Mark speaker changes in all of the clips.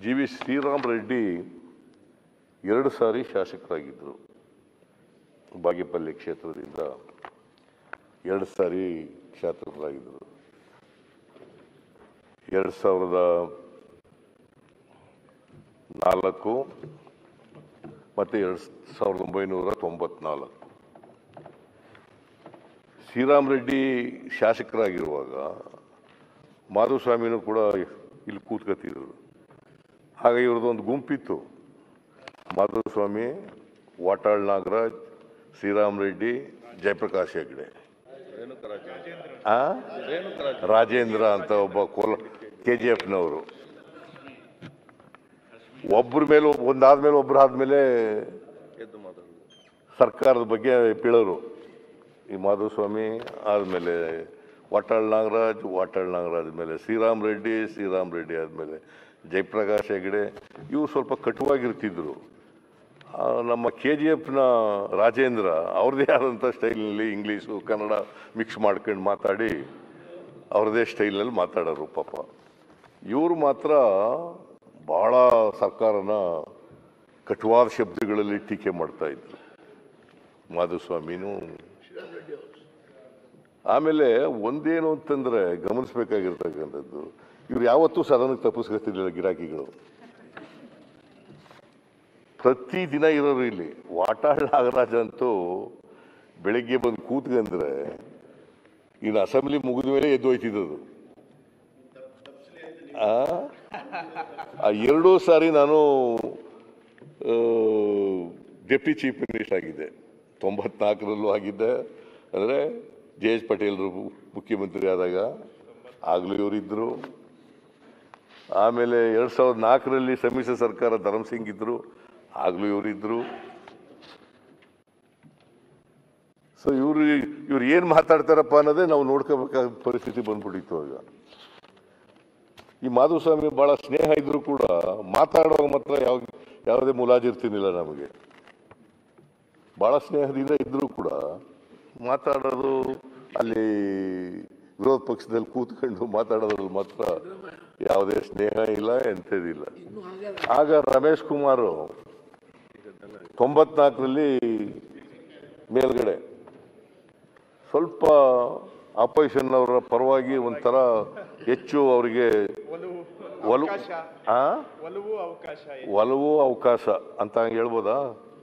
Speaker 1: G V Shriram Reddy ಎರಡು ಸಾರಿ ಶಾಸಕರಾಗಿದ್ದರು ಬಾಗೇಪಲ್ಲಿ ಕ್ಷೇತ್ರದಿಂದ ಎರಡು ಸಾರಿ ಶಾಸಕರಾಗಿದ್ದರು ಎರಡು ಸಾವಿರದ ನಾಲ್ಕು ಮತ್ತು ಎರಡು ಸಾವಿರದ ಒಂಬೈನೂರ ತೊಂಬತ್ನಾಲ್ಕು ಶ್ರೀರಾಮ್ ರೆಡ್ಡಿ ಶಾಸಕರಾಗಿರುವಾಗ ಮಾಧುಸ್ವಾಮಿನೂ ಕೂಡ ಇಲ್ಲಿ ಕೂತ್ಕೊತಿದ್ರು ಆಗ ಇವ್ರದ್ದು ಒಂದು ಗುಂಪಿತ್ತು ಮಾಧುಸ್ವಾಮಿ ವಾಟಾಳ್ ನಾಗರಾಜ್ ಶ್ರೀರಾಮ್ ರೆಡ್ಡಿ ಜಯಪ್ರಕಾಶ್ ಹೆಗ್ಡೆ ಆ? ರಾಜೇಂದ್ರ ಅಂತ ಒಬ್ಬ ಕೋಲ ಕೆ ಜಿ ಎಫ್ನವರು ಒಬ್ಬರ ಮೇಲೆ ಒಬ್ಬ- ಒಂದಾದ್ಮೇಲೆ ಒಬ್ರು ಆದ್ಮೇಲೆ ಸರ್ಕಾರದ ಬಗ್ಗೆ ಬೀಳೋರು ಈ ಮಾಧುಸ್ವಾಮಿ ಆದಮೇಲೆ ವಾಟಾಳ್ ನಾಗರಾಜ್ ವಾಟಾಳ್ ನಾಗರಾಜ್ ಮೇಲೆ ಶ್ರೀರಾಮ್ ರೆಡ್ಡಿ ಶ್ರೀರಾಮ್ ರೆಡ್ಡಿ ಆದಮೇಲೆ ಜಯಪ್ರಕಾಶ್ ಹೆಗಡೆ ಇವು ಸ್ವಲ್ಪ ಕಟುವಾಗಿರ್ತಿದ್ರು ಆ, ನಮ್ಮ ಕೆ ಜಿ ಎಫ್ನ ರಾಜೇಂದ್ರ ಅವ್ರದ್ದೇ ಆದಂಥ ಸ್ಟೈಲ್ನಲ್ಲಿ ಇಂಗ್ಲೀಷು ಕನ್ನಡ ಮಿಕ್ಸ್ ಮಾಡ್ಕೊಂಡು ಮಾತಾಡಿ ಅವ್ರದ್ದೇ ಸ್ಟೈಲ್ನಲ್ಲಿ ಮಾತಾಡೋರು ಪಾಪ ಇವರು ಮಾತ್ರ ಭಾಳ ಸರ್ಕಾರನ ಕಟುವಾದ ಶಬ್ದಗಳಲ್ಲಿ ಟೀಕೆ ಮಾಡ್ತಾ ಇದ್ರು ಮಾಧುಸ್ವಾಮಿನೂ ಆಮೇಲೆ ಒಂದೇನು ಅಂತಂದ್ರೆ ಗಮನಿಸ್ಬೇಕಾಗಿರ್ತಕ್ಕಂಥದ್ದು ಇವ್ರು ಯಾವತ್ತೂ ಸದನಕ್ಕೆ ತಪ್ಪಿಸ್ಕೊತಿರ್ಲಿಲ್ಲ ಗಿರಾಕಿಗಳು ಪ್ರತಿ ದಿನ ಇರೋರು ಇಲ್ಲಿ ವಾಟಾಳ್ ನಾಗರಾಜ್ ಅಂತೂ ಬೆಳಿಗ್ಗೆ ಬಂದು ಕೂತ್ಕಂದ್ರೆ ಇನ್ನು ಅಸೆಂಬ್ಲಿ ಮುಗಿದ ಮೇಲೆ ಎದ್ದು ಹೋಯ್ತಿದ್ದದು ಆ ಆ ಎರಡೂ ಸಾರಿ ನಾನು ಡೆಪ್ಟಿ ಚೀಫ್ ಮಿನಿಸ್ಟರ್ ಆಗಿದ್ದೆ ತೊಂಬತ್ನಾಲ್ಕರಲ್ಲೂ ಆಗಿದ್ದೆ ಅಂದರೆ ಜೆ ಎಚ್ ಪಟೇಲ್ರು ಮುಖ್ಯಮಂತ್ರಿ ಆದಾಗ ಆಗಲೂ ಇವರಿದ್ದರು ಆಮೇಲೆ ಎರಡು ಸಾವಿರದ ನಾಲ್ಕರಲ್ಲಿ ಸಮ್ಮಿಶ್ರ ಸರ್ಕಾರ ಧರಮ್ ಸಿಂಗ್ ಇದ್ದರು ಆಗಲೂ ಇವರಿದ್ದರು ಸೊ ಇವರು ಇವ್ರು ಏನು ಮಾತಾಡ್ತಾರಪ್ಪ ಅನ್ನೋದೇ ನಾವು ನೋಡ್ಕೋಬೇಕಾದ ಪರಿಸ್ಥಿತಿ ಬಂದ್ಬಿಟ್ಟಿತ್ತು ಆಗ ಈ ಮಾಧುಸ್ವಾಮಿ ಭಾಳ ಸ್ನೇಹ ಇದ್ರೂ ಕೂಡ ಮಾತಾಡುವಾಗ ಮಾತ್ರ ಯಾವ ಯಾವುದೇ ಮುಲಾಜಿರ್ತಿರ್ಲಿಲ್ಲ ನಮಗೆ ಭಾಳ ಸ್ನೇಹದಿಂದ ಇದ್ರೂ ಕೂಡ ಮಾತಾಡೋದು ಅಲ್ಲಿ ವಿರೋಧ ಪಕ್ಷದಲ್ಲಿ ಕೂತ್ಕೊಂಡು ಮಾತಾಡೋದ್ರಲ್ಲಿ ಮಾತ್ರ ಯಾವುದೇ ಸ್ನೇಹ ಇಲ್ಲ ಎಂಥದಿಲ್ಲ ಆಗ ರಮೇಶ್ ಕುಮಾರ್ ತೊಂಬತ್ನಾಲ್ಕರಲ್ಲಿ ಮೇಲ್ಗಡೆ ಸ್ವಲ್ಪ ಅಪೋಸಿಷನ್ ಅವರ ಪರವಾಗಿ ಒಂಥರ ಹೆಚ್ಚು ಅವರಿಗೆ
Speaker 2: ಒಲವು
Speaker 1: ಒಲವು
Speaker 2: ಅವಕಾಶ
Speaker 1: ಆ
Speaker 2: ಒಲವು ಅವಕಾಶ ಇದೆ.
Speaker 1: ಒಲವು ಅವಕಾಶ ಅಂತ ಹಂಗೆ ಹೇಳ್ಬೋದಾ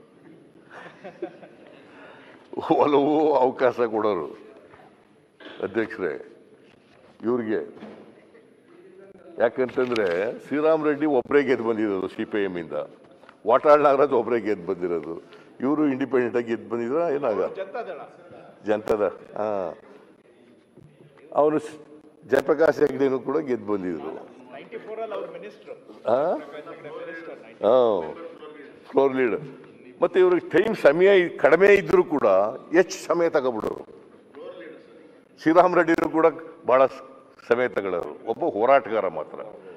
Speaker 1: ಒಲವು ಅವಕಾಶ ಕೊಡೋರು ಅಧ್ಯಕ್ಷರೇ ಇವ್ರಿಗೆ ಯಾಕಂತಂದ್ರೆ ಶ್ರೀರಾಮ್ ರೆಡ್ಡಿ ಒಬ್ಬರೇ ಗೆದ್ದು ಬಂದಿರೋದು ಸಿ ಪಿ ಎಮ್ ಇಂದ ವಾಟಾಳ್ ನಾಗರಾಜ್ ಒಬ್ಬರೇ ಗೆದ್ದು ಬಂದಿರೋದು ಇವರು ಇಂಡಿಪೆಂಡೆಂಟ್ ಆಗಿ ಗೆದ್ದು ಬಂದಿದ್ರ ಏನಾಗ
Speaker 2: ಜನತಾದಳ
Speaker 1: ಜನತಾದ ಹಾ ಅವನು ಸ್- ಜಯಪ್ರಕಾಶ್ ಹೆಗ್ಡೆನೂ ಕೂಡ ಗೆದ್ದು ಬಂದಿದ್ರು
Speaker 2: ನೈಂಟಿ ಫೋರ್ ಅಲ್ಲಿ ಅವ್ರ ಮಿನಿಸ್ಟರ್
Speaker 1: ಆ
Speaker 2: ಮಿನಿಸ್ಟರ್
Speaker 1: ಹಾಂ ಫ್ಲೋರ್ ಲೀಡರ್ ಮತ್ತೆ ಇವ್ರಿಗೆ ಟೈಮ್ ಸಮಯ ಇ- ಕಡಿಮೆ ಇದ್ರೂ ಕೂಡ ಹೆಚ್ಚು ಸಮಯ ತಗೊಬಿಡೋರು ಶ್ರೀರಾಮ್ ರೆಡ್ಡಿನೂ ಕೂಡ ಬಹಳ ಸ್- ಸಮಯ ತಗೊಳ್ಳೋರು ಒಬ್ಬ ಹೋರಾಟಗಾರ ಮಾತ್ರ